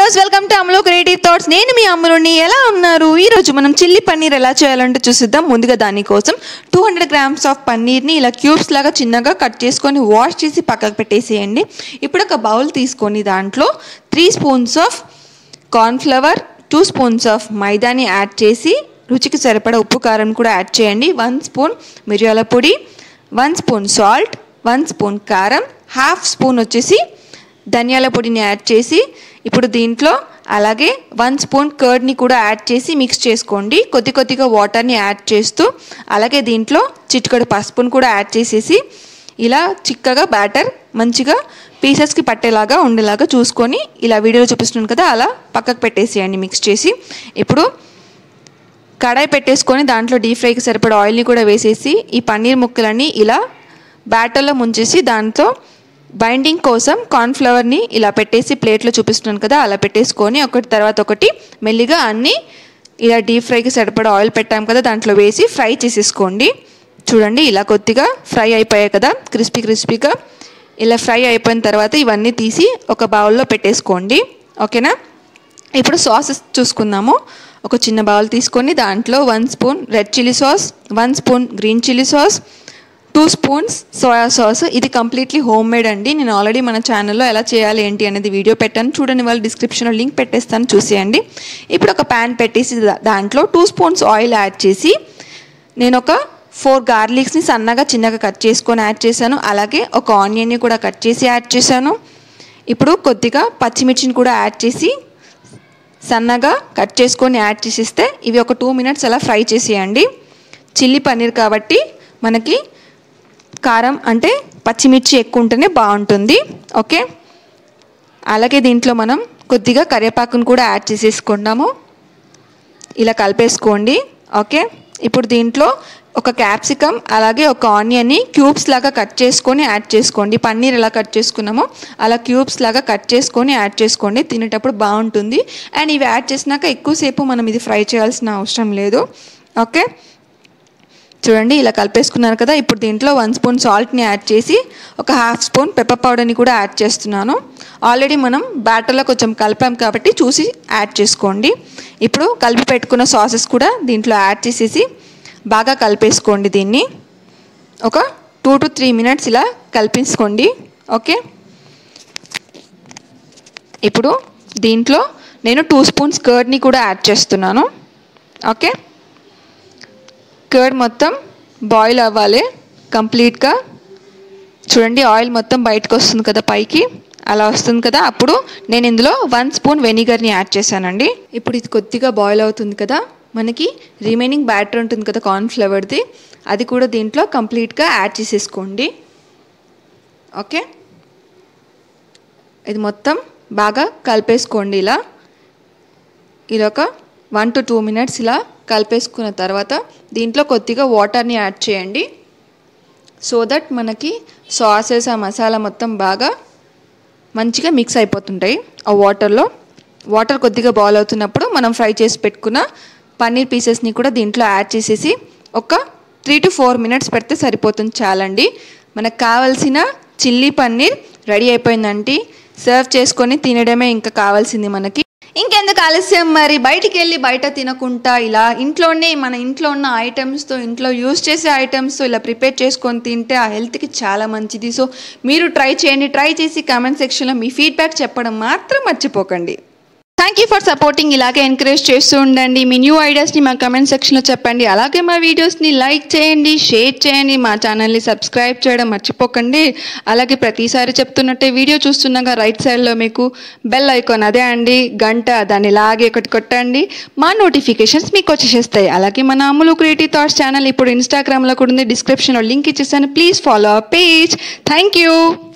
viewers welcome to అమలో creative thoughts నేను మీ అమలుని ఎలా ఉన్నారు ఈ రోజు మనం చిల్లీ పన్నీర్ ఎలా చేయాలంటే చూసిద్దాం ముందుగా దానికోసం టూ హండ్రెడ్ గ్రామ్స్ ఆఫ్ పన్నీర్ని ఇలా క్యూబ్స్ లాగా చిన్నగా కట్ చేసుకొని వాష్ చేసి పక్కకు పెట్టేసేయండి ఇప్పుడు ఒక బౌల్ తీసుకొని దాంట్లో three spoons of cornflour two spoons of మైదాని యాడ్ చేసి రుచికి సరిపడా ఉప్పు కారం కూడా యాడ్ చేయండి వన్ స్పూన్ మిరియాల పొడి one spoon salt one spoon కారం హాఫ్ స్పూన్ వచ్చేసి ధనియాల పొడిని యాడ్ చేసి ఇప్పుడు దీంట్లో అలాగే వన్ స్పూన్ కర్డ్ని కూడా యాడ్ చేసి మిక్స్ చేసుకోండి కొద్ది కొద్దిగా వాటర్ని యాడ్ చేస్తూ అలాగే దీంట్లో చిటికడు పసుపును కూడా యాడ్ చేసేసి ఇలా చిక్కగా బ్యాటర్ మంచిగా పీసెస్కి పట్టేలాగా ఉండేలాగా చూసుకొని ఇలా వీడియోలో చూపిస్తున్నాను కదా అలా పక్కకు పెట్టేసేయండి మిక్స్ చేసి ఇప్పుడు కడాయి పెట్టేసుకొని దాంట్లో డీప్ ఫ్రైకి సరిపడా ఆయిల్ని కూడా వేసేసి ఈ పన్నీర్ ముక్కలన్నీ ఇలా బ్యాటర్లో ముంచేసి దాంతో బైండింగ్ కోసం కార్న్ఫ్లవర్ని ఇలా పెట్టేసి ప్లేట్లో చూపిస్తున్నాను కదా అలా పెట్టేసుకొని ఒకటి తర్వాత ఒకటి మెల్లిగా అన్నీ ఇలా డీప్ ఫ్రైకి సరిపడా ఆయిల్ పెట్టాం కదా దాంట్లో వేసి ఫ్రై చేసేసుకోండి చూడండి ఇలా కొద్దిగా ఫ్రై అయిపోయాయి కదా క్రిస్పీ క్రిస్పీగా ఇలా ఫ్రై అయిపోయిన తర్వాత ఇవన్నీ తీసి ఒక బౌల్లో పెట్టేసుకోండి ఓకేనా ఇప్పుడు సాసెస్ చూసుకుందాము ఒక చిన్న బౌల్ తీసుకొని దాంట్లో one spoon red chilli sauce one spoon green chilli sauce two spoons soya sauce ఇది కంప్లీట్లీ హోమ్ మేడ్ అండి నేను ఆల్రెడీ మన ఛానల్లో ఎలా చేయాలి ఏంటి అనేది వీడియో పెట్టాను చూడండి వాళ్ళు డిస్క్రిప్షన్లో లింక్ పెట్టేస్తాను చూసేయండి ఇప్పుడు ఒక ప్యాన్ పెట్టేసి దా- దాంట్లో టూ స్పూన్స్ ఆయిల్ యాడ్ చేసి నేను ఒక ఫోర్ గార్లిక్స్ని సన్నగా చిన్నగా కట్ చేసుకొని యాడ్ చేశాను అలాగే ఒక ఆనియన్ని కూడా కట్ చేసి యాడ్ చేశాను ఇప్పుడు కొద్దిగా పచ్చిమిర్చిని కూడా యాడ్ చేసి సన్నగా కట్ చేసుకొని యాడ్ చేసిస్తే ఇవి ఒక టూ మినిట్స్ అలా ఫ్రై చేసేయండి చిల్లీ పన్నీర్ కాబట్టి మనకి కారం అంటే పచ్చిమిర్చి ఎక్కువ ఉంటేనే బాగుంటుంది ఓకే అలాగే దీంట్లో మనం కొద్దిగా కరివేపాకును కూడా యాడ్ చేసేసుకున్నాము ఇలా కలిపేసుకోండి ఓకే ఇప్పుడు దీంట్లో ఒక క్యాప్సికమ్ అలాగే ఒక ఆనియన్ని క్యూబ్స్ లాగా కట్ చేసుకొని యాడ్ చేసుకోండి పన్నీర్ ఎలా కట్ చేసుకున్నామో అలా క్యూబ్స్ లాగా కట్ చేసుకొని యాడ్ చేసుకోండి తినేటప్పుడు బాగుంటుంది అండ్ ఇవి యాడ్ చేసినాక ఎక్కువసేపు మనం ఇది ఫ్రై చేయాల్సిన అవసరం లేదు ఓకే చూడండి ఇలా కలిపేసుకున్నారు కదా ఇప్పుడు దీంట్లో వన్ స్పూన్ సాల్ట్ని యాడ్ చేసి ఒక హాఫ్ స్పూన్ పెప్పర్ పౌడర్ని కూడా యాడ్ చేస్తున్నాను ఆల్రెడీ మనం బ్యాటర్లో కొంచెం కలిపాం కాబట్టి చూసి యాడ్ చేసుకోండి ఇప్పుడు కలిపి పెట్టుకున్న సాసెస్ కూడా దీంట్లో యాడ్ చేసేసి బాగా కలిపేసుకోండి దీన్ని ఒక టూ టు త్రీ మినిట్స్ ఇలా కలిపేసుకోండి ఓకే ఇప్పుడు దీంట్లో నేను టూ స్పూన్స్ కర్డ్ని కూడా యాడ్ చేస్తున్నాను ఓకే కర్డ్ మొత్తం బాయిల్ అవ్వాలి కంప్లీట్గా చూడండి ఆయిల్ మొత్తం బయటకు వస్తుంది కదా పైకి అలా వస్తుంది కదా అప్పుడు నేను ఇందులో వన్ స్పూన్ వెనిగర్ని యాడ్ చేశానండి ఇప్పుడు ఇది కొద్దిగా బాయిల్ అవుతుంది కదా మనకి రిమైనింగ్ బ్యాటర్ ఉంటుంది కదా కార్న్ఫ్లవర్ది అది కూడా దీంట్లో కంప్లీట్గా యాడ్ చేసేసుకోండి ఓకే ఇది మొత్తం బాగా కలిపేసుకోండి ఇలా ఇది ఒక వన్ టు టూ మినిట్స్ ఇలా కలిపేసుకున్న తర్వాత దీంట్లో కొద్దిగా వాటర్ని యాడ్ చేయండి సో దట్ మనకి సాసెస్ ఆ మసాలా మొత్తం బాగా మంచిగా మిక్స్ అయిపోతుంటాయి ఆ వాటర్లో వాటర్ కొద్దిగా బాయిల్ అవుతున్నప్పుడు మనం ఫ్రై చేసి పెట్టుకున్న పన్నీర్ పీసెస్ని కూడా దీంట్లో యాడ్ చేసేసి ఒక త్రీ టు ఫోర్ మినిట్స్ పెడితే సరిపోతుంది చాలండి మనకు కావాల్సిన చిల్లీ పన్నీర్ రెడీ అయిపోయిందండి సర్వ్ చేసుకొని తినడమే ఇంకా కావాల్సింది మనకి ఇంకెందుకు ఆలస్యం మరి బయటికి వెళ్ళి బయట తినకుండా ఇలా ఇంట్లోనే మన ఇంట్లో ఉన్న ఐటమ్స్తో ఇంట్లో యూస్ చేసే ఐటమ్స్తో ఇలా ప్రిపేర్ చేసుకొని తింటే ఆ హెల్త్కి చాలా మంచిది సో మీరు ట్రై చేయండి ట్రై చేసి కామెంట్ సెక్షన్లో మీ ఫీడ్బ్యాక్ చెప్పడం మాత్రం మర్చిపోకండి థ్యాంక్ యూ ఫర్ సపోర్టింగ్ ఇలాగే ఎంకరేజ్ చేస్తూ ఉండండి మీ న్యూ ఐడియాస్ని మా కమెంట్ సెక్షన్లో చెప్పండి అలాగే మా వీడియోస్ని లైక్ చేయండి షేర్ చేయండి మా ఛానల్ని సబ్స్క్రైబ్ చేయడం మర్చిపోకండి అలాగే ప్రతిసారి చెప్తున్నట్టే వీడియో చూస్తున్నాగా రైట్ సైడ్లో మీకు బెల్ ఐకాన్ అదే అండి గంట దాన్ని లాగే ఒకటి కొట్టండి మా నోటిఫికేషన్స్ మీకు వచ్చేసేస్తాయి అలాగే మన అమ్ములు క్రియేటివ్ థాట్స్ ఛానల్ ఇప్పుడు ఇన్స్టాగ్రామ్లో కూడా ఉంది డిస్క్రిప్షన్లో లింక్ ఇచ్చేసాను please follow page thank you